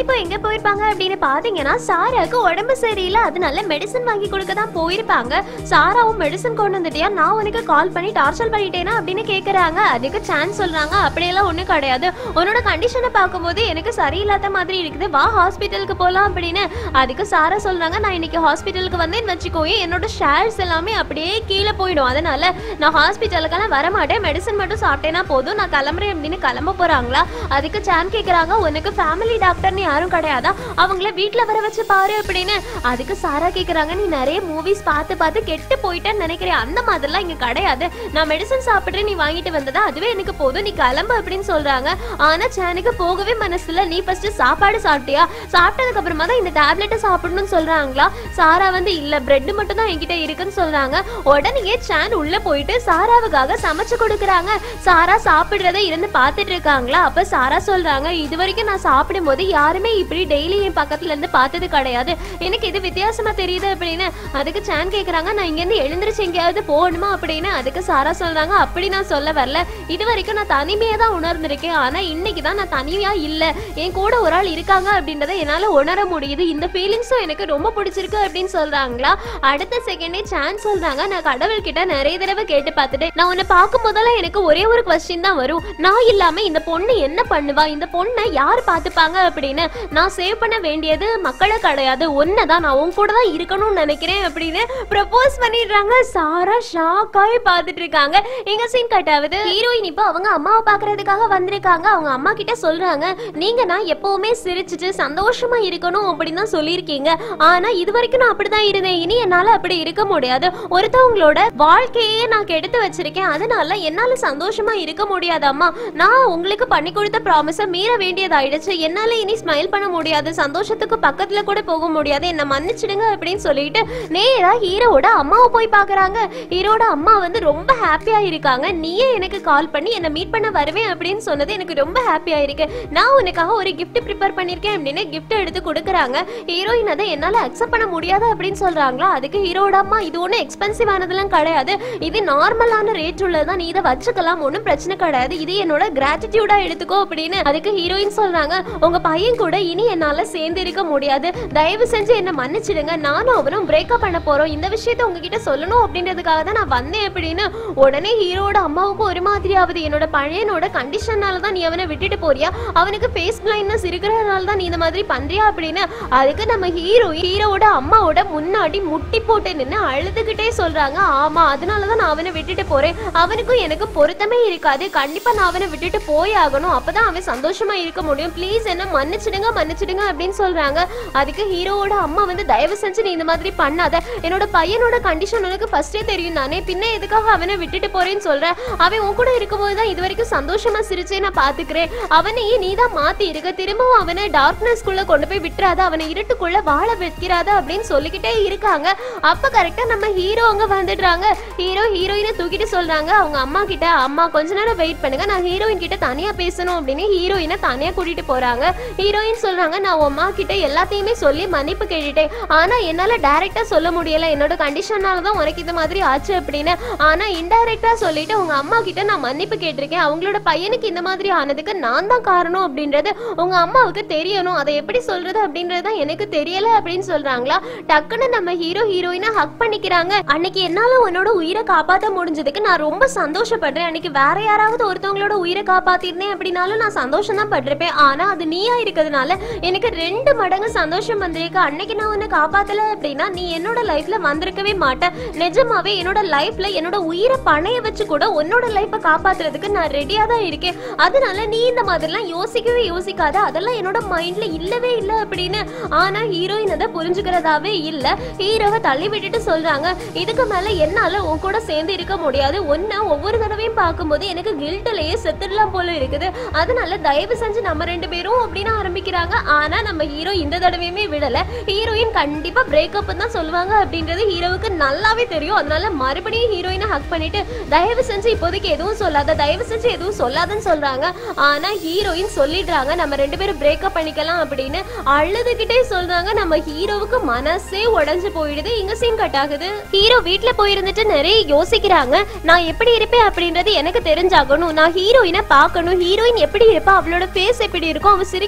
இப்போ எங்க போயிருப்பாங்க அப்படின்னு பாத்தீங்கன்னா சாராக்கு உடம்பு சரியில்லை அதனால மெடிசன் வாங்கி கொடுக்க தான் போயிருப்பாங்க சாராவும் மெடிசன் கொண்டு வந்துட்டியா நான் உனக்கு கால் பண்ணி டார்ச்சர் பண்ணிட்டேனா அப்படின்னு கேக்குறாங்க அதுக்கு சான்ஸ் சொல்றாங்க அப்படியெல்லாம் ஒண்ணும் கிடையாது உன்னோட கண்டிஷனை பார்க்கும்போது எனக்கு சரியில்லாத மாதிரி இருக்குது வா ஹாஸ்பிட்டலுக்கு போலாம் அப்படின்னு அதுக்கு சாரா சொல்றாங்க நான் இன்னைக்கு ஹாஸ்பிட்டலுக்கு வந்தேன்னு வச்சுக்கோயே என்னோட ஷேர்ஸ் எல்லாமே அப்படியே கீழே போயிடும் அதனால நான் ஹாஸ்பிட்டலுக்கெல்லாம் வரமாட்டேன் மெடிசன் மட்டும் சாப்பிட்டேன்னா போதும் நான் கிளம்புறேன் அப்படின்னு கிளம்ப போறாங்களா அதுக்கு சான் கேக்குறாங்க உனக்கு ஃபேமிலி டாக்டர்னு யாரும் கிடையாதா அவங்கள வீட்ல வர வச்சு பாரு அப்படின்னு அதுக்கு சாரா கேக்குறாங்க நீ நிறைய மூவிஸ் பார்த்து பார்த்து கெட்டு போயிட்டேன்னு நினைக்கிறேன் அந்த மாதிரிலாம் இங்க கிடையாது நான் மெடிசன் சாப்பிட்றேன் நீ வாங்கிட்டு வந்ததா அதுவே எனக்கு போதும் நீ கிளம்பு அப்படின்னு சொல்றாங்க ஆனா சானுக்கு போகவே மனசுல நீ ஃபர்ஸ்ட் சாப்பாடு சாப்பிட்டியா சாப்பிட்டதுக்கு அப்புறமா தான் இந்த டேப்லெட்டை சாப்பிடணும்னு சொல்றாங்களா சாரா வந்து இல்ல பிரெட் மட்டும் தான் என்கிட்ட இருக்குன்னு சொல்றாங்க உடனே சான் உள்ள போயிட்டு சாராவுக்காக சமைச்சு கொடுக்குறாங்க சாரா சாப்பிடுறத இருந்து பார்த்துட்டு இருக்காங்களா அப்ப சாரா சொல்றாங்க இது வரைக்கும் நான் சாப்பிடும்போது யாருமே இப்படி டெய்லி என் பக்கத்துல இருந்து பார்த்தது கிடையாது எனக்கு இது வித்தியாசமா தெரியுது அப்படின்னு அதுக்கு சான் கேக்குறாங்க நான் இங்க இருந்து எழுந்திருச்சு எங்கேயாவது போகணுமா அப்படின்னு அதுக்கு சாரா சொல்றாங்க அப்படி நான் சொல்ல வரல இது வரைக்கும் நான் தனிமையா தான் உணர்ந்திருக்கேன் ஆனா இன்னைக்கு தான் நான் தனியா இல்ல என் கூட ஒரு ஆள் இருக்காங்க அப்படின்றத என்னால உணர முடியுது இந்த ஃபீலிங்ஸும் எனக்கு ரொம்ப பிடிச்சிருக்கு அப்படின்னு சொல்றாங்களா அடுத்த செகண்டே சான்ஸ் சொல்றாங்க நான் கடவுள் கிட்ட நிறைய தடவை கேட்டு பார்த்துட்டேன் நான் உன்னை பார்க்கும் போதெல்லாம் எனக்கு ஒரே ஒரு கொஸ்டின் தான் வரும் நான் இல்லாம இந்த பொண்ணு என்ன பண்ணுவா இந்த பொண்ணை யார் பார்த்துப்பாங்க அப்படின்னு நான் சேவ் பண்ண வேண்டியது மக்களை கிடையாது ஒன்னதான் நான் உன் கூட தான் இருக்கணும்னு நினைக்கிறேன் அப்படின்னு ப்ரப்போஸ் பண்ணிடுறாங்க சாரா ஷாக் ஆகி பார்த்துட்டு இருக்காங்க எங்க சீன் கட் ஆகுது ஹீரோயின் இப்போ அவங்க அம்மாவை பார்க்கறதுக்காக வந்திருக்காங்க அவங்க அம்மா கிட்ட சொல்றாங்க நீங்க நான் எப்பவுமே சிரிச்சிட்டு சந்தோஷமா இருக்கணும் அப்படின்னு தான் சொல்லியிருக்கீங்க ஆனா இது வரைக்கும் நான் அப்படிதான் இருந்தேன் இனி என்னால அப்படி இருக்க முடியாது ஒருத்தவங்களோட வாழ்க்கையே நான் கெடுத்து வச்சிருக்கேன் அதனால என்னால சந்தோஷமா இருக்க முடியாது அம்மா நான் உங்களுக்கு பண்ணி கொடுத்த ப்ராமிஸை மீற வேண்டியதாயிடுச்சு என்னால இனி ஸ்மைல் பண்ண முடியாது சந்தோஷத்துக்கு பக்கத்துல கூட போக முடியாது என்ன மன்னிச்சிடுங்க அப்படின்னு சொல்லிட்டு நேரா ஹீரோவோட அம்மாவை போய் பாக்குறாங்க ஹீரோட அம்மா வந்து ரொம்ப ஹாப்பியா இருக்காங்க நீயே எனக்கு கால் பண்ணி என்ன மீட் பண்ண வருவேன் அப்படின்னு சொன்னது எனக்கு ரொம்ப ஹாப்பியா இருக்கு நான் உனக்காக ஒரு gift ப்ரிப்பேர் பண்ணிருக்கேன் அப்படின்னு gift எடுத்து கொடுக்குறாங்க ஹீரோயின் அதை என்னால அக்செப்ட் பண்ண முடியாது அப்படின்னு சொல்றாங்களா அதுக்கு ஹீரோட அம்மா இது ஒன்றும் எக்ஸ்பென்சிவ் ஆனதெல்லாம் கிடையாது இது நார்மலான ரேட் உள்ளதுதான் நீ இதை வச்சுக்கலாம் ஒன்றும் பிரச்சனை கிடையாது இது என்னோட கிராட்டிடியூடா எடுத்துக்கோ அப்படின்னு அதுக்கு ஹீரோயின் சொல்றாங்க உங்க பையன் கூட இனி என்னால சேர்ந்து இருக்க முடியாது தயவு செஞ்சு என்ன மன்னிச்சிடுங்க நானும் அவரும் பிரேக்கப் பண்ண போறோம் இந்த விஷயத்த உங்ககிட்ட சொல்லணும் அப்படின்றதுக்காக தான் நான் வந்தேன் அப்படின்னு உடனே ஹீரோட அம்மாவுக்கு ஒரு மாதிரி ஆகுது என்னோட பையனோட கண்டிஷனால தான் நீ அவனை விட்டுட்டு போறியா அவனுக்கு ஃபேஸ் பிளைண்ட்னஸ் இருக்கிறதுனால தான் நீ இந்த மாதிரி பண்றியா அப்படின்னு அதுக்கு நம்ம ஹீரோ ஹீரோவோட அம்மாவோட முன்னாடி முட்டி போட்டு நின்று அழுதுகிட்டே சொல்றாங்க ஆமா அதனால தான் நான் அவனை விட்டுட்டு போறேன் அவனுக்கும் எனக்கு பொருத்தமே இருக்காது கண்டிப்பா நான் அவனை விட்டுட்டு போய் ஆகணும் அப்பதான் அவன் சந்தோஷமா இருக்க முடியும் ப்ளீஸ் என்ன மன்னிச்சிடுங்க மன்னிச்சிடுங்க அப்படின்னு சொல்றாங்க அதுக்கு ஹீரோவோட அம்மா வந்து தயவு செஞ்சு நீ இந்த மாதிரி பண்ணாத என்னோட பையனோட கண்டிஷன் உனக்கு ஃபர்ஸ்டே தெரியும் தானே பின்ன எதுக்காக அவனை விட்டுட்டு போறேன்னு சொல்ற அவன் உன் கூட இருக்கும்போது தான் இது வரைக்கும் சந்தோஷமா சிரிச்சே நான் பாத்துக்கிறேன் அவனையே நீ தான் மாத்தி இருக்க திரும்பவும் அவனை டார்க்னஸ் குள்ள கொண்டு போய் விட்டுறாத அவனை இருட்டுக்குள்ள வாழ வைக்கிறாத அப்படின்னு சொல்லிக்கிட்டே இருக்காங்க அப்ப கரெக்டா நம்ம ஹீரோ அங்க வந்துடுறாங்க ஹீரோ ஹீரோயினை தூக்கிட்டு சொல்றாங்க அவங்க அம்மா கிட்ட அம்மா கொஞ்ச நேரம் வெயிட் பண்ணுங்க நான் ஹீரோயின் கிட்ட தனியா பேசணும் அப்படின்னு ஹீரோயினை தனியா கூட்டிட்டு போறாங்க ஹீரோயின் சொல்றாங்க நான் உன் அம்மா கிட்ட எல்லாத்தையுமே சொல்லி மன்னிப்பு கேட்டுட்டேன் ஆனா என்னால டைரக்டா சொல்ல முடியல என்னோட கண்டிஷனால தான் உனக்கு இது மாதிரி ஆச்சு அப்படின்னு ஆனா இன்டைரக்டா சொல்லிட்டு உங்க அம்மா கிட்ட நான் மன்னிப்பு கேட்டிருக்கேன் அவங்களோட பையனுக்கு இந்த மாதிரி ஆனதுக்கு நான் தான் காரணம் அப்படின்றது உங்க அம்மாவுக்கு தெரியணும் அதை எப்படி சொல்றது அப்படின்றது தான் எனக்கு தெரியல அப்படின்னு சொல்றாங்களா டக்குன்னு நம்ம ஹீரோ ஹீரோயினை ஹக் பண்ணிக்கிறாங்க அன்னைக்கு என்னால உன்னோட உயிரை காப்பாத்த முடிஞ்சதுக்கு நான் ரொம்ப சந்தோஷப்படுறேன் அன்னைக்கு வேற யாராவது ஒருத்தவங்களோட உயிரை காப்பாத்திருந்தேன் அப்படின்னாலும் நான் சந்தோஷம் தான் பட்டிருப்பேன் ஆனா அது நீயா இருக்கிறதுனால எனக்கு ரெண்டு மடங்கு சந்தோஷம் வந்திருக்கு அன்னைக்கு நான் உன்னை காப்பாத்தல அப்படின்னா நீ என்னோட லைஃப்ல வந்திருக்கவே மாட்டேன் நிஜமாவே என்னோட லைஃப்ல என்னோட உயிரை பணைய வச்சு கூட உன்னோட லைஃப்பை காப்பாத்துறதுக்கு நான் ரெடியா தான் இருக்கேன் அதனால நீ இந்த மாதிரிலாம் யோசிக்கவே யோசிக்காத அதெல்லாம் என்னோட மைண்ட்ல இல்லவே இல்லை அப்படின்னு ஆனா ஹீரோயின் அதை புரிஞ்சுக்கிறதாவே இல்ல ஹீரோவை தள்ளி விட்டுட்டு சொல்றாங்க இதுக்கு மேல என்னால உன் கூட சேர்ந்து இருக்க முடியாது ஒன்ன ஒவ்வொரு தடவையும் பார்க்கும்போது எனக்கு கில்ட்லயே செத்துடலாம் போல இருக்குது அதனால தயவு செஞ்சு நம்ம ரெண்டு பேரும் அப்படின்னு ஆரம்பிக்கிறாங்க ஆனா நம்ம ஹீரோ இந்த தடவையுமே விடல ஹீரோயின் கண்டிப்பா பிரேக்கப் தான் சொல்லுவாங்க அப்படின்றது ஹீரோவுக்கு நல்லாவே தெரியும் அதனால மறுபடியும் ஹீரோயினை ஹக் பண்ணிட்டு தயவு செஞ்சு இப்போதைக்கு எதுவும் சொல்லாத தயவு செஞ்சு எதுவும் சொல்லாதன்னு சொல்றாங்க ஆனா ஹீரோயின் சொல்லிடுறாங்க நம்ம ரெண்டு பேரும் பிரேக்கப் பண்ணிக்கலாம் அப்படின்னு அழுதுகிட்டே சொல்றாங்க நம்ம ஹீரோவுக்கு மனசே உடைஞ்சு போயிடுது இங்க சீன் கட் ஆகுது ஹீரோ வீட்ல போயிருந்துட்டு நிறைய யோசிக்கிறாங்க நான் எப்படி இருப்பேன் அப்படின்றது எனக்கு தெரிஞ்சாகணும் நான் ஹீரோயினை பார்க்கணும் ஹீரோயின் எப்படி இருப்பா அவளோட ஃபேஸ் எப்படி இருக்கும் அவ சிரிக்கும் போது எப்படி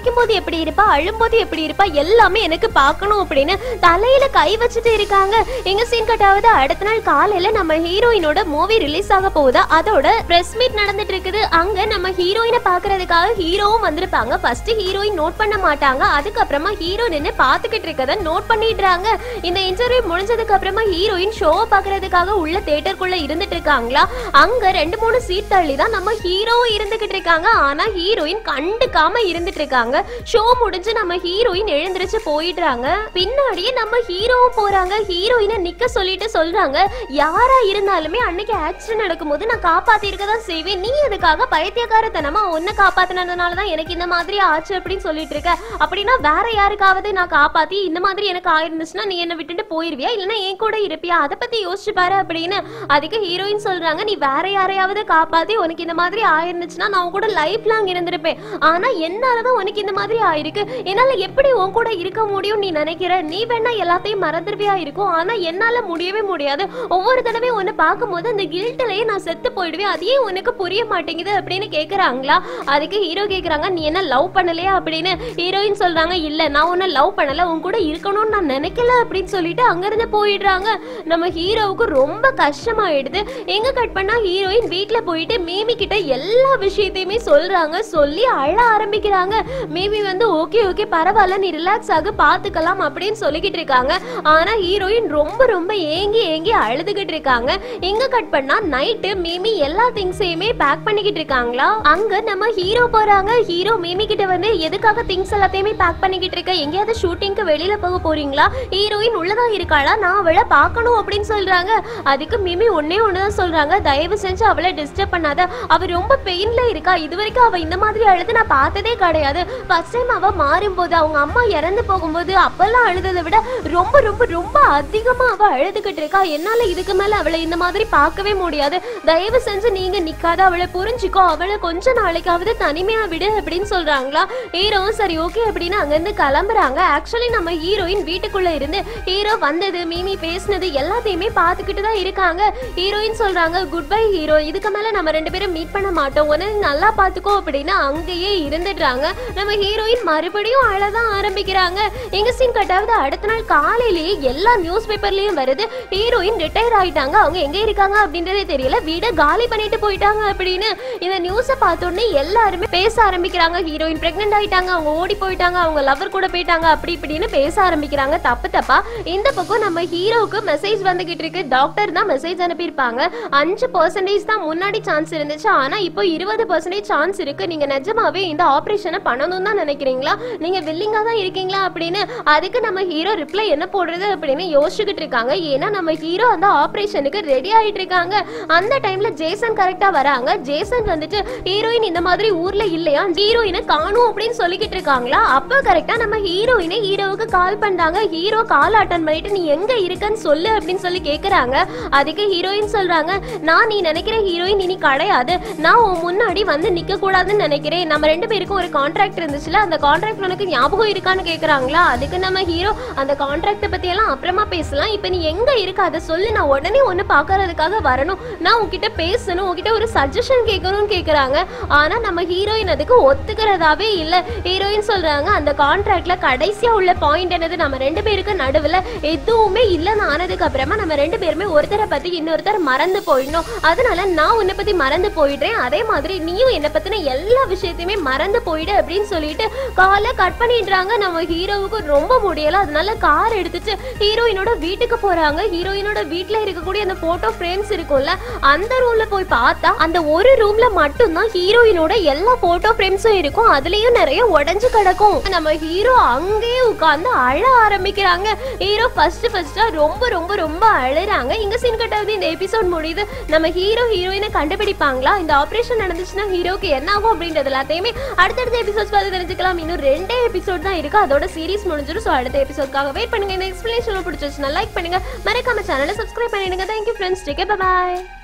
எப்படி இருப்பா அழும்போது எப்படி இருப்பா எல்லாமே எனக்கு பார்க்கணும் அப்படின்னு தலையில கை வச்சுட்டு இருக்காங்க எங்க சீன் கட்டாவது அடுத்த நாள் காலையில நம்ம ஹீரோயினோட மூவி ரிலீஸ் ஆக போகுதா அதோட பிரஸ் மீட் நடந்துட்டு இருக்குது அங்க நம்ம ஹீரோயினை பாக்குறதுக்காக ஹீரோவும் வந்திருப்பாங்க ஃபர்ஸ்ட் ஹீரோயின் நோட் பண்ண மாட்டாங்க அதுக்கப்புறமா ஹீரோ நின்னு பாத்துக்கிட்டு இருக்கத நோட் பண்ணிடுறாங்க இந்த இன்டர்வியூ முடிஞ்சதுக்கு அப்புறமா ஹீரோயின் ஷோவை பாக்குறதுக்காக உள்ள தியேட்டருக்குள்ள இருந்துட்டு இருக்காங்களா அங்க ரெண்டு மூணு சீட் தள்ளி தான் நம்ம ஹீரோவும் இருந்துகிட்டு இருக்காங்க ஆனா ஹீரோயின் கண்டுக்காம இருந்துட்டு இருக்காங்க ஷோ முடிஞ்சு நம்ம ஹீரோயின் எழுந்திருச்சு போயிடுறாங்க பின்னாடியே நம்ம ஹீரோவும் போறாங்க ஹீரோயினை நிக்க சொல்லிட்டு சொல்றாங்க யாரா இருந்தாலுமே அன்னைக்கு ஆக்சிடென்ட் நடக்கும்போது நான் காப்பாத்திருக்க தான் செய்வேன் நீ எதுக்காக பைத்தியக்காரத்தனமா உன்னை காப்பாத்தினதுனால தான் எனக்கு இந்த மாதிரி ஆச்சு அப்படின்னு சொல்லிட்டு இருக்க அப்படின்னா வேற யாருக்காவது நான் காப்பாத்தி இந்த மாதிரி எனக்கு ஆயிருந்துச்சுன்னா நீ என்ன விட்டுட்டு போயிருவியா இல்லைன்னா என் கூட இருப்பியா அதை பத்தி யோசிச்சு பாரு அப்படின்னு அதுக்கு ஹீரோயின் சொல்றாங்க நீ வேற யாரையாவது காப்பாத்தி உனக்கு இந்த மாதிரி ஆயிருந்துச்சுன்னா நான் உன் கூட லைஃப் லாங் இருந்திருப்பேன் ஆனா என்னாலதான் உனக்கு இந்த மாதிரி ஆயிருக்கு என்னால எப்படி உன் கூட இருக்க முடியும் நீ நினைக்கிற நீ வேணா எல்லாத்தையும் மறந்துருவியா இருக்கும் ஆனா என்னால முடியவே முடியாது ஒவ்வொரு தடவையும் உன்னை பார்க்கும்போது அந்த கில்ட்லயே நான் செத்து போயிடுவேன் அதையே உனக்கு புரிய மாட்டேங்குது அப்படின்னு கேக்குறாங்களா அதுக்கு ஹீரோ கேக்குறாங்க நீ என்ன லவ் பண்ணலையா அப்படின்னு ஹீரோயின் சொல்றாங்க இல்ல நான் உன்னை லவ் பண்ணல உன் கூட இருக்கணும்னு நான் நினைக்கல அப்படின்னு சொல்லிட்டு அங்கிருந்து போயிடுறாங்க நம்ம ஹீரோவுக்கு ரொம்ப கஷ்டமாயிடுது எங்க கட் பண்ணா ஹீரோயின் வீட்ல போயிட்டு மேமி கிட்ட எல்லா விஷயத்தையுமே சொல்றாங்க சொல்லி அழ ஆரம்பிக்கிறாங்க மேமி வந்து ஓகே ஓகே பரவாயில்ல நீ ரிலாக்ஸ் ஆக பாத்துக்கலாம் அப்படின்னு சொல்லிக்கிட்டு இருக்காங்க ஆனா ஹீரோயின் ரொம்ப ரொம்ப ஏங்கி ஏங்கி அழுதுகிட்டு இருக்காங்க எங்க கட் பண்ணா நைட்டு மேமி எல்லா திங்ஸையுமே பேக் பண்ணிக்கிட்டு இருக்காங்களா அங்க நம்ம ஹீரோ போறாங்க ஹீரோ மேமி கிட்ட வந்து எதுக்காக திங்ஸ் எல்லாத்தையுமே பேக் பண்ணிக்கிட்டு இருக்க எங்கேயாவது ஷூட்டிங்க்கு வெளியில போக போறீங்களா ஹீரோயின் உள்ளதான் இருக்காளா நான் அவளை பார்க்கணும் அப்படின்னு சொல்றாங்க அதுக்கு மிமி ஒன்னே ஒண்ணுதான் சொல்றாங்க தயவு செஞ்சு அவளை டிஸ்டர்ப் பண்ணாத அவ ரொம்ப பெயின்ல இருக்கா இது வரைக்கும் அவ இந்த மாதிரி அழுது நான் பார்த்ததே கிடையாது ஃபர்ஸ்ட் டைம் அவ மாறும்போது அவங்க அம்மா இறந்து போகும்போது அப்பெல்லாம் அழுததை விட ரொம்ப ரொம்ப ரொம்ப அதிகமா அவ அழுதுகிட்டு இருக்கா என்னால இதுக்கு மேல அவளை இந்த மாதிரி பார்க்கவே முடியாது தயவு செஞ்சு நீங்க நிக்காத அவளை புரிஞ்சுக்கோ அவளை கொஞ்ச நாளைக்காவது தனிமையா விடு அப்படின்னு சொல்றாங்களா ஹீரோவும் சரி ஓகே அப்படின்னு அங்கிருந்து கிளம்புறாங்க ஆக்சுவலி நம்ம ஹீரோயின் வீட்டுக்குள்ள இருந்து ஹீரோ வந்தது மீமி பேசினது எல்லாத்தையுமே பார்த்துக்கிட்டு தான் இருக்காங்க ஹீரோயின் சொல்றாங்க குட் பை ஹீரோ இதுக்கு மேல நம்ம ரெண்டு பேரும் மீட் பண்ண மாட்டோம் உன்னை நீ நல்லா பாத்துக்கோ அப்படின்னு அங்கேயே இருந்துடுறாங்க நம்ம ஹீரோயின் மறுபடியும் அழதான் ஆரம்பிக்கிறாங்க எங்க சீன் கட்டாவது அடுத்த நாள் காலையிலேயே எல்லா நியூஸ் பேப்பர்லயும் வருது ஹீரோயின் ரிட்டையர் ஆயிட்டாங்க அவங்க எங்க இருக்காங்க அப்படின்றதே தெரியல வீட காலி பண்ணிட்டு போயிட்டாங்க அப்படின்னு இந்த நியூஸை பார்த்தோன்னே எல்லாருமே பேச ஆரம்பிக்கிறாங்க ஹீரோயின் பிரெக்னென்ட் ஆயிட்டாங்க அவங்க ஓடி போயிட்டாங்க அவங்க லவர் கூட போயிட்டாங்க அப்படி இப்படின்னு பேச ஆரம்பிக்கிறாங்க தப்பு தப்பா இந்த பக்கம் நம்ம ஹீரோவுக்கு மெசேஜ் வந்துகிட்டு இருக்கு டாக்டர் தான் மெசேஜ் அனுப்பியிருப்பாங்க அஞ்சு பர்சன்டேஜ் தான் முன்னாடி சான்ஸ் இருந்துச்சு ஆனா இப்போ இருபது பர்சன்டேஜ் சான்ஸ் இருக்கு நீங்க நிஜமாவே இந்த ஆபரேஷனை பண்ணணும் தான் நினைக்கிறீங்களா நீங்க வில்லிங்கா தான் இருக்கீங்களா அப்படின்னு அதுக்கு நம்ம ஹீரோ ரிப்ளை என்ன போடுறது அப்படின்னு யோசிச்சுக்கிட்டு இருக்காங்க ஏன்னா நம்ம ஹீரோ அந்த ஆபரேஷனுக்கு ரெடி ஆயிட்டு இருக்காங்க அந்த டைம்ல ஜேசன் கரெக்டா வராங்க ஜேசன் வந்துட்டு ஹீரோயின் இந்த மாதிரி ஊர்ல இல்லையா ஹீரோயினை காணும் அப்படின்னு சொல்லிக்கிட்டு இருக்காங்களா அப்ப கரெக்டா நம்ம ஹீரோயினை ஹீரோவுக்கு கால் பண்றாங்க ஹீரோ கால் அட்டன் பண்ணிட்டு நீ எங்க இருக்கன்னு சொல்லு அப்படின்னு சொல்லி கேக்குறாங்க அதுக்கு ஹீரோயின் சொல்றாங்க நான் நீ நினைக்கிற ஹீரோயின் இனி கிடையாது நான் உன் முன்னாடி வந்து நிக்க கூடாதுன்னு நினைக்கிறேன் நம்ம ரெண்டு பேருக்கும் ஒரு கான்ட்ராக்ட் இருந்துச்சுல அந்த கான்ட்ராக்ட் உனக்கு ஞாபகம் இருக்கான்னு கேக்குறாங்களா அதுக்கு நம்ம ஹீரோ அந்த கான்ட்ராக்ட பத்தி எல்லாம் அப்புறமா பேசலாம் இப்போ நீ எங்க இருக்க அதை சொல்லு நான் உடனே ஒன்னு பாக்குறதுக்காக வரணும் நான் உன்கிட்ட பேசணும் உன்கிட்ட ஒரு சஜஷன் கேட்கணும்னு கேக்குறாங்க ஆனா நம்ம ஹீரோயின் அதுக்கு ஒத்துக்கிறதாவே இல்ல ஹீரோயின் சொல்றாங்க அந்த கான்ட்ராக்ட்ல கடைசியா உள்ள பாயிண்ட் என்னது நம்ம ரெண்டு பேருக்கு நடுவுல எதுவுமே இல்லைன்னு ஆனதுக்கு அப்புறமா நம்ம ரெண்டு பேருமே ஒருத்தரை பத்தி இன்னொருத்தர் மறந்து போயிடணும் அதனால நான் உன்னை பத்தி மறந்து போயிடுறேன் அதே மாதிரி நீயும் என்னை பத்தின எல்லா விஷயத்தையுமே மறந்து போயிடு அப்படின்னு சொல்லிட்டு காலை கட் பண்ணிடுறாங்க நம்ம ஹீரோவுக்கு ரொம்ப முடியல அதனால கார் எடுத்துட்டு ஹீரோயினோட வீட்டுக்கு போறாங்க ஹீரோயினோட வீட்ல இருக்கக்கூடிய அந்த போட்டோ ஃப்ரேம்ஸ் இருக்கும்ல அந்த ரூம்ல போய் பார்த்தா அந்த ஒரு ரூம்ல மட்டும்தான் ஹீரோயினோட எல்லா போட்டோ ஃப்ரேம்ஸும் இருக்கும் அதுலயும் நிறைய உடைஞ்சு கிடக்கும் நம்ம ஹீரோ அங்கேயே உட்கார்ந்து அழ ஆரம்பிக்கிறாங்க ஹீரோ ஃபர்ஸ்ட் ஃபர்ஸ்டா ரொம்ப ரொம்ப ரொம்ப அழுறாங்க இங்க சீன் கட்டாவது இந்த எபிசோட் முடியுது நம்ம ஹீரோ ஹீரோயினை கண்டுபிடிப்பாங்களா இந்த ஆபரேஷன் நடந்துச்சுன்னா ஹீரோக்கு என்ன ஆகும் அப்படின்றது எல்லாத்தையுமே அடுத்தடுத்த எபிசோட்ஸ் பார்த்து தெரிஞ்சுக்கலாம் இன்னும் ரெண்டே எபிசோட் தான் இருக்கு அதோட சீரிஸ் முடிஞ்சிடும் ஸோ அடுத்த எபிசோட்காக வெயிட் பண்ணுங்க இந்த எக்ஸ்பிளேஷன் பிடிச்சிருச்சுன்னா லைக் பண்ணுங்க மறக்காம சேனலை சப்ஸ்கிரைப் பண்ணிடுங்க தேங்க்யூ ஃப்ரெண்ட்ஸ் டேக் பாய்